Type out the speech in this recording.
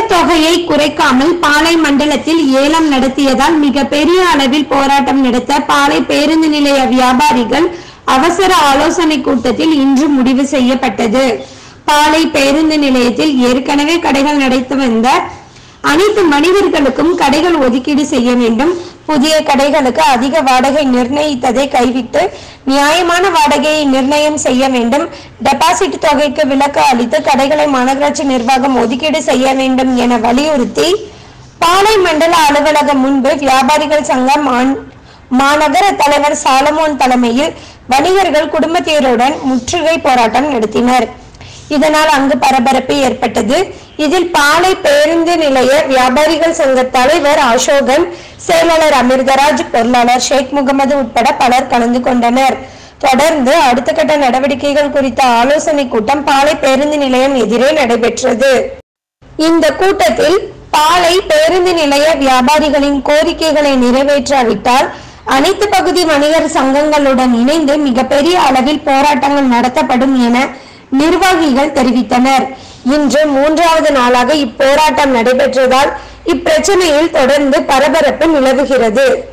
தொகையை குறைக்காமல் பாலை மண்டலத்தில் ஏலம் நடத்தியதால் மிக பெரிய அளவில் போராட்டம் நடத்த பாலை பேருந்து நிலைய வியாபாரிகள் அவசர ஆலோசனை கூட்டத்தில் இன்று முடிவு செய்யப்பட்டது பாலை பேருந்து நிலையத்தில் ஏற்கனவே கடைகள் நடத்தி வந்த அனைத்து மனிதர்களுக்கும் கடைகள் ஒதுக்கீடு செய்ய வேண்டும் புதிய கடைகளுக்கு அதிக வாடகை நிர்ணயித்ததை கைவிட்டு நியாயமான வாடகையை நிர்ணயம் செய்ய வேண்டும் டெபாசிட் தொகைக்கு விலக்கு அளித்து கடைகளை மாநகராட்சி நிர்வாகம் ஒதுக்கீடு செய்ய வேண்டும் என வலியுறுத்தி பாலை மண்டல அலுவலகம் முன்பு வியாபாரிகள் சங்க மான்- மாநகர தலைவர் சாலமோன் தலைமையில் வணிகர்கள் குடும்பத்தினருடன் முற்றுகை போராட்டம் நடத்தினர் இதனால் அங்கு பரபரப்பு ஏற்பட்டது இதில் பாலை பேருந்து நிலைய வியாபாரிகள் சங்க தலைவர் அசோகன் செயலாளர் அமிர்தராஜ் பொருளாளர் ஷேக் முகமது உட்பட பலர் கலந்து கொண்டனர் தொடர்ந்து அடுத்த கட்ட நடவடிக்கைகள் குறித்த ஆலோசனை கூட்டம் பாலை பேருந்து நிலையம் எதிரே நடைபெற்றது இந்த கூட்டத்தில் பாலை பேருந்து நிலைய வியாபாரிகளின் கோரிக்கைகளை நிறைவேற்றாவிட்டால் அனைத்து பகுதி வணிகர் சங்கங்களுடன் இணைந்து மிகப்பெரிய அளவில் போராட்டங்கள் நடத்தப்படும் என நிர்வாகிகள் தெரிவித்தனர் இன்று மூன்றாவது நாளாக இப்போராட்டம் நடைபெற்றதால் இப்பிரச்சனையில் தொடர்ந்து பரபரப்பு நிலவுகிறது